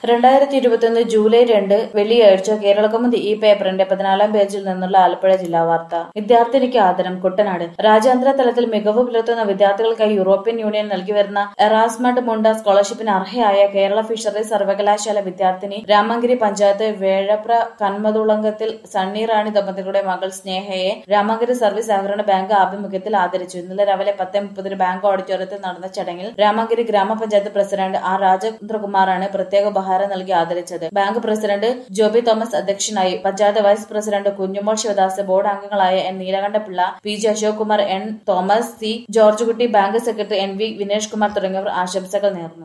രണ്ടായിരത്തി ഇരുപത്തിയൊന്ന് ജൂലൈ രണ്ട് വെള്ളിയാഴ്ച കേരളകൗമുദി ഈ പേപ്പറിന്റെ പതിനാലാം പേജിൽ നിന്നുള്ള ആലപ്പുഴ ജില്ലാ വാർത്ത വിദ്യാർത്ഥിനിക്ക് ആദരം കുട്ടനാട് രാജ്യാന്തര തലത്തിൽ മികവ് പുലർത്തുന്ന വിദ്യാർത്ഥികൾക്കായി യൂറോപ്യൻ യൂണിയൻ നൽകി വരുന്ന എറാസ്മഡ് മുണ്ട സ്കോളർഷിപ്പിന് അർഹയായ കേരള ഫിഷറീസ് സർവകലാശാല വിദ്യാർത്ഥിനി രാമങ്കിരി പഞ്ചായത്ത് വേഴപ്ര കന്മതുളങ്കത്തിൽ സണ്ണി റാണി ദമ്പതികളുടെ മകൾ സ്നേഹയെ രാമങ്കിരി സർവീസ് സഹകരണ ബാങ്ക് ആഭിമുഖ്യത്തിൽ ആദരിച്ചു ഇന്നലെ രാവിലെ പത്ത് മുപ്പതിന് ബാങ്ക് ഓഡിറ്റോറിയത്തിൽ നടന്ന ചടങ്ങിൽ രാമങ്കിരി ഗ്രാമപഞ്ചായത്ത് പ്രസിഡന്റ് ആർ രാജേന്ദ്രകുമാറാണ് പ്രത്യേക ഉപഹാരം നൽകി ആദരിച്ചത് ബാങ്ക് പ്രസിഡന്റ് ജോബി തോമസ് അധ്യക്ഷനായി panchayat vice president Kunjumol Sivadas board അംഗങ്ങളായ N Neelakantapillai P G Ashok Kumar N Thomas C George Kutty bank secretary N V Vinesh Kumar തുടങ്ങിയവർ ആശംസകൾ നേർന്നു